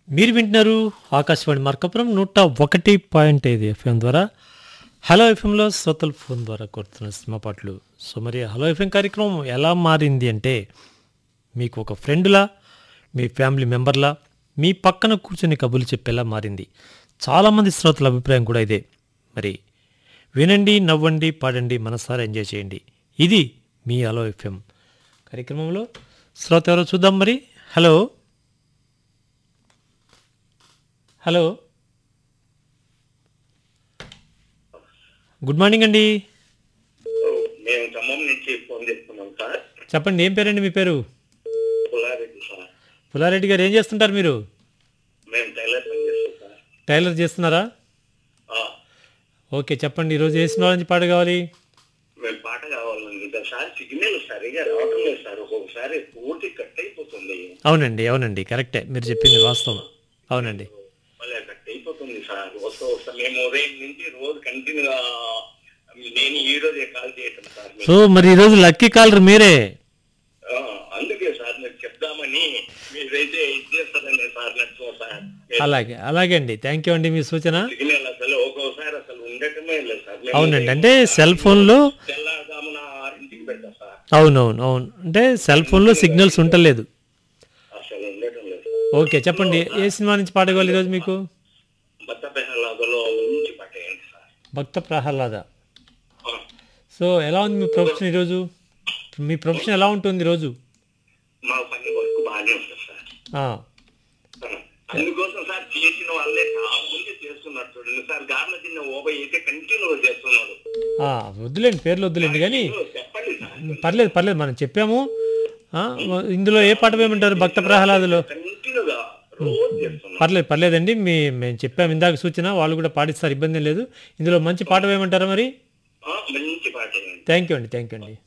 మీరు వింటున్నారు ఆకాశవాణి మార్కపురం నూట ఒకటి పాయింట్ ఐదు ఎఫ్ఎం ద్వారా హలో ఎఫ్ఎంలో శ్రోతల ఫోన్ ద్వారా కోరుతున్న సినిమా పాటలు సో మరి హలో ఎఫ్ఎం కార్యక్రమం ఎలా మారింది అంటే మీకు ఒక ఫ్రెండ్లా మీ ఫ్యామిలీ మెంబర్లా మీ పక్కన కూర్చొని కబుర్లు చెప్పేలా మారింది చాలామంది శ్రోతల అభిప్రాయం కూడా ఇదే మరి వినండి నవ్వండి పాడండి మనసారా ఎంజాయ్ చేయండి ఇది మీ హలో ఎఫ్ఎం కార్యక్రమంలో శ్రోత ఎవరో చూద్దాం మరి హలో హలో గుడ్ మార్నింగ్ అండి మేము ఖమ్మం నుంచి ఫోన్ చేస్తున్నాం సార్ చెప్పండి ఏం పేరండి మీ పేరు పుల్లారెడ్డి సార్ పుల్లారెడ్డి గారు ఏం చేస్తుంటారు మీరు మేము టైలర్ పని చేస్తాం సార్ టైలర్ చేస్తున్నారా ఆ, ఓకే చెప్పండి ఈరోజు ఏ సినిమా నుంచి పాట కావాలి మేము పాట కావాలనుకుంటాం సార్ సిగ్నల్ సరిగా రావటం లేదు సార్ ఒక్కొక్కసారి పూర్తి కట్ అయిపోతుంది అవునండి అవునండి కరెక్టే మీరు చెప్పింది వాస్తవం అవునండి మళ్ళీ కట్ అయిపోతుంది సార్ వస్తూ వస్తా మేము ఉదయం నుంచి రోజు కంటిన్యూగా నేను ఈ రోజే కాల్ చేయటం సార్ మీకు. సో మరి ఈరోజు లక్కీ కాలర్ మీరే ఆ, అందుకే సార్ మీరు చెప్దామని మీరైతే ఇది చేస్తారనే సార్ నచ్చిన సార్ మీరు అలాగే అలాగే అండి థ్యాంక్ యూ అండి మీ సూచన సిగ్నల్ అసలు ఒక్కోసారి అసలు ఉండటమే లేదు సార్ మేము అవునండి అంటే సెల్ ఫోన్లో తెల్లదామున ఆరింటికి పెడతా సార్ అవునవును అవును అంటే సెల్ ఫోన్లో సిగ్నల్స్ ఉండలేదు అసలు ఉండటం లేదు ఓకే చెప్పండి ఏ సినిమా నుంచి పాట కావాలి ఈరోజు మీకు బత్త పెహలాదలో నుంచి పట్టేయండి సార్ భక్త ప్రహ్లాద ఆ, సో ఎలా ఉంది మీ ప్రొఫెషన్ ఈరోజు మీ ప్రొఫెషన్ ఎలా ఉంటుంది ఈరోజు మా పని వర్క్ బాగానే ఉంటుంది సార్ ఆ, ఆ, అందుకోసం సార్ చేసిన వాళ్ళే చాలా మంది చేస్తున్నారు చూడండి సార్ గార్ల తిన్న ఓబై అయితే కంటిన్యూ చేస్తున్నాడు ఆ, వద్దులేండి పేర్లు వద్దులేండి కానీ చెప్పండి సార్ పర్లేదు పర్లేదు మనం చెప్పాము ఆ, ఇందులో ఏ పాట వేయమంటారు భక్త ప్రహ్లాదులో కంటిన్యూగా రోజు చేస్తున్నాడు పర్లేదు పర్లేదండి మీ మేము చెప్పాము ఇందాక సూచన వాళ్ళు కూడా పాటిస్తారు ఇబ్బంది ఏం లేదు ఇందులో మంచి పాట వేయమంటారా మరి ఆ, మంచి పాట థ్యాంక్ యూ అండి థ్యాంక్ యూ అండి